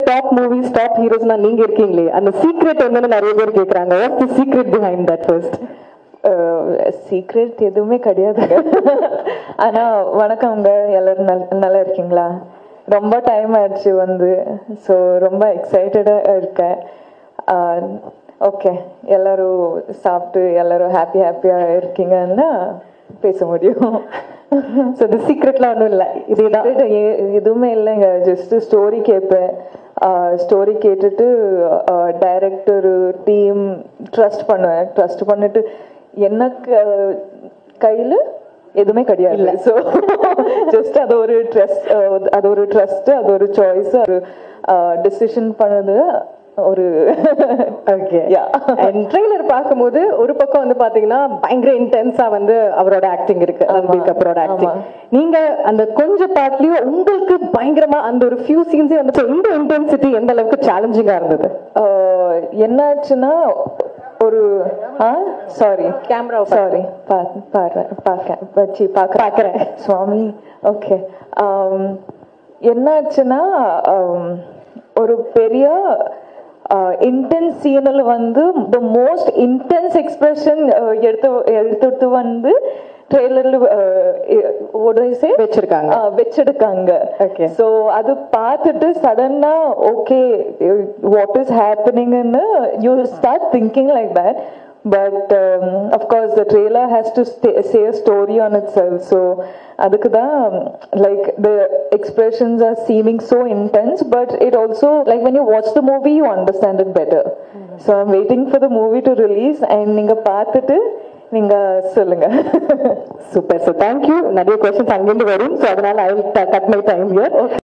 Top movies top ஹீரோஸ்னா நீங்க இருக்கீங்களே அந்த சீக்ரெட் என்னன்னு நிறைய பேர் கேக்குறாங்க what's the secret behind that first secret எதுவுமே கிடையாதுங்க ஆனா வணக்கம்ங்க எல்லாரும் நல் நல்லா இருக்கீங்களா ரொம்ப டைம் ஆயிடுச்சு வந்து ஸோ ரொம்ப எக்ஸைட்டடா இருக்கேன் ஓகே எல்லாரும் சாப்பிட்டு எல்லாரும் ஹாப்பி ஹாப்பியா இருக்கீங்கன்னா பேச முடியும் ஸோ இந்த சீக்ரெட்லாம் ஒன்றும் இல்லை இதுதான் Secret எ- எதுவுமே இல்லைங்க ஜஸ்ட் ஸ்டோரி கேட்பேன் ஸ்டோரி கேட்டுட்டு டைரக்டர் டீம் ட்ரஸ்ட் பண்ணுவேன் ட்ரஸ்ட் பண்ணிட்டு எனக்கு கையில எதுவுமே கிடையாது ஸோ ஜஸ்ட் அது ஒரு ட்ரஸ்ட் அது ஒரு ட்ரஸ்ட் அது ஒரு சாய்ஸ் ஒரு டிசிஷன் பண்ணது ஒரு ஓகே Yeah. அண்ட் ட்ரெய்லர் பார்க்கும்போது ஒரு பக்கம் வந்து பாத்தீங்கன்னா பயங்கர இன்டென்ஸா வந்து அவரோட ஆக்டிங் இருக்கு ரன்பீர் கபூரோட ஆக்டிங் ஆமா. நீங்க அந்த கொஞ்ச பார்ட்லயும் உங்களுக்கு பயங்கரமா அந்த ஒரு ஃபியூ சீன்ஸே வந்து இந்த இன்டென்சிட்டி எந்த அளவுக்கு சேலஞ்சிங்கா இருந்தது ஆஹ் என்னாச்சுன்னா ஒரு ஆ சாரி Camera வை சாரி பாக்குறேன் பார்க்க வச்சு பார்க்குறேன் சுவாமி ஓகே என்னாச்சுன்னா ஆம், ஒரு பெரிய இன்டென்ஸ் சீனில் வந்து த மோஸ்ட் இன்டென்ஸ் எக்ஸ்பிரஷன் எடுத்து எடுத்துட்டு வந்து ட்ரெய்லரில் உடனே வச்சிருக்காங்க. வச்சிருக்காங்க Okay. ஸோ அது பார்த்துட்டு சடனா ஓகே வாட் இஸ் ஹேப்பனிங்னு you start thinking like that but of course the trailer has to say story on itself so அதுக்கு தான் like the expressions are seeming so intense but it also like when you watch the movie you understand it better so I'm waiting for the movie to release and நீங்கள் பார்த்துட்டு நீங்கள் சொல்லுங்க super so thank you நிறைய questions அங்கிருந்து வரும் so அதனால ஐ cut my time here